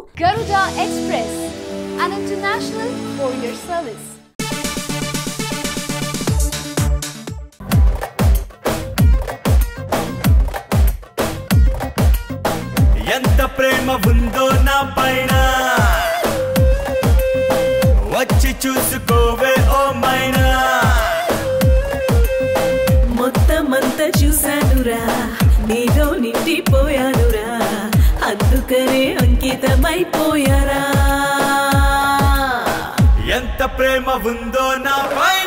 Garuda Express, an international courier service. ఎంత ప్రేమ ఉందో నా పైన వచ్చి చూసుకోవే ఓ మైనా మొత్తమంతా చూశానురా నీలో నిండిపోయానురా అందుకనే అంకితమైపోయారా ఎంత ప్రేమ ఉందో నా పైన